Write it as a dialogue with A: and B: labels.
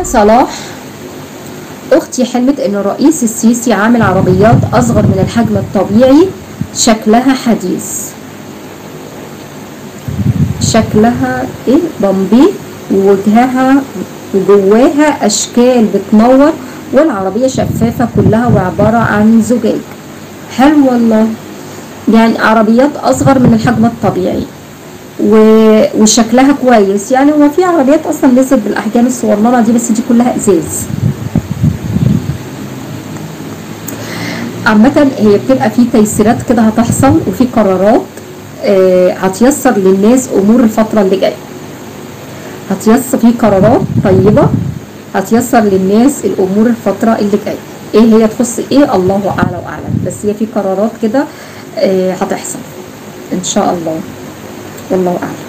A: صلاح اختي حلمت ان الرئيس السيسي عامل عربيات اصغر من الحجم الطبيعي شكلها حديث شكلها ايه بامبي ووجهها وجواها اشكال بتنور والعربية شفافة كلها وعبارة عن زجاج حلو والله يعني عربيات اصغر من الحجم الطبيعي و... وشكلها كويس يعني هو في عربيات اصلا نزلت بالاحجام الصغننه دي بس دي كلها ازاز عامة هي بتبقى في تيسيرات كده هتحصل وفي قرارات آه، هتيسر للناس امور الفترة اللي جاية هتيسر في قرارات طيبة هتيسر للناس الامور الفترة اللي جاية ايه هي تخص ايه الله اعلى واعلم بس هي في قرارات كده آه، هتحصل ان شاء الله والله اعلم